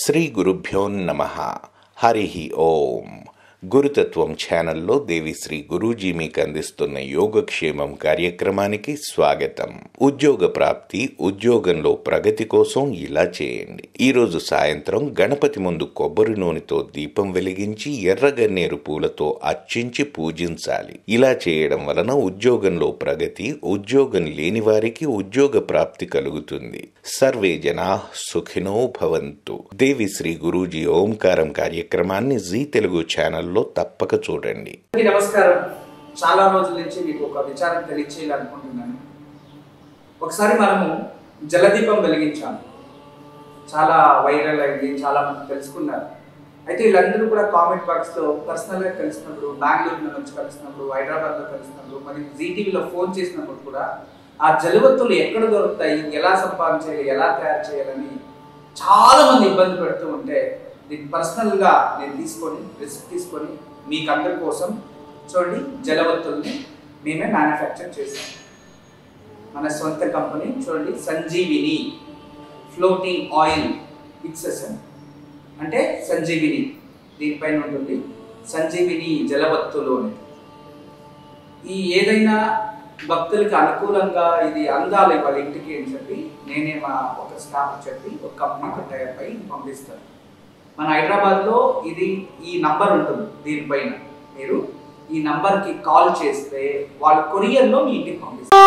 శ్రీ గురుభ్యో నమ హరి ఓం గురుతత్వం ఛానల్లో దేవిశ్రీ గురూజీ మీకు అందిస్తున్న యోగక్షేమం కార్యక్రమానికి స్వాగతం ఉద్యోగ ప్రాప్తి ఉద్యోగంలో ప్రగతి కోసం ఇలా చేయండి ఈ రోజు సాయంత్రం గణపతి ముందు కొబ్బరి నూనెతో దీపం వెలిగించి ఎర్రగన్నేరు పూలతో అర్చించి పూజించాలి ఇలా చేయడం వలన ఉద్యోగంలో ప్రగతి ఉద్యోగం లేని వారికి ఉద్యోగ ప్రాప్తి కలుగుతుంది సర్వే జనా సుఖినో భవంతు దేవి శ్రీ గురూజీ ఓంకారం కార్యక్రమాన్ని జీ తెలుగు ఛానల్లో తప్పక చూడండి అందరికీ నమస్కారం చాలా రోజుల నుంచి మీకు ఒక విచారం తెలియచేయాలనుకుంటున్నాను ఒకసారి మనము జలదీపం వెలిగించాము చాలా వైరల్ అయింది చాలా మంది తెలుసుకున్నారు అయితే వీళ్ళందరూ కూడా కామెంట్ బాక్స్లో పర్సనల్గా కలిసినప్పుడు బెంగళూరులో నుంచి కలిసినప్పుడు హైదరాబాద్లో కలిసినప్పుడు మరి జీటీవీలో ఫోన్ చేసినప్పుడు కూడా ఆ జలవత్తులు ఎక్కడ దొరుకుతాయి ఎలా సంపాదించాలి ఎలా తయారు చేయాలని చాలా మంది ఇబ్బంది పెడుతూ ఉంటే దీన్ని పర్సనల్గా నేను తీసుకొని రిస్క్ తీసుకొని మీకు అందరి కోసం చూడండి జలవత్తుల్ని మేమే మ్యానుఫ్యాక్చర్ చేసాం మన సొంత కంపెనీ చూడండి సంజీవిని ఫ్లోటింగ్ ఆయిల్ ఫిక్సెషన్ అంటే సంజీవిని దీనిపైన ఉంటుంది సంజీవిని జలవత్తులు అనేది ఈ ఏదైనా భక్తులకి అనుకూలంగా ఇది అందాలి వాళ్ళ ఇంటికి అని చెప్పి నేనే మా ఒక స్టాఫ్ చెప్పి ఒక కంపెనీకి టైప్ అయి పంపిస్తాను మన హైదరాబాద్లో ఇది ఈ నంబర్ ఉంటుంది దీనిపైన మీరు ఈ నంబర్కి కాల్ చేస్తే వాళ్ళు కొరియర్లో మీ ఇంటికి పంపిస్తారు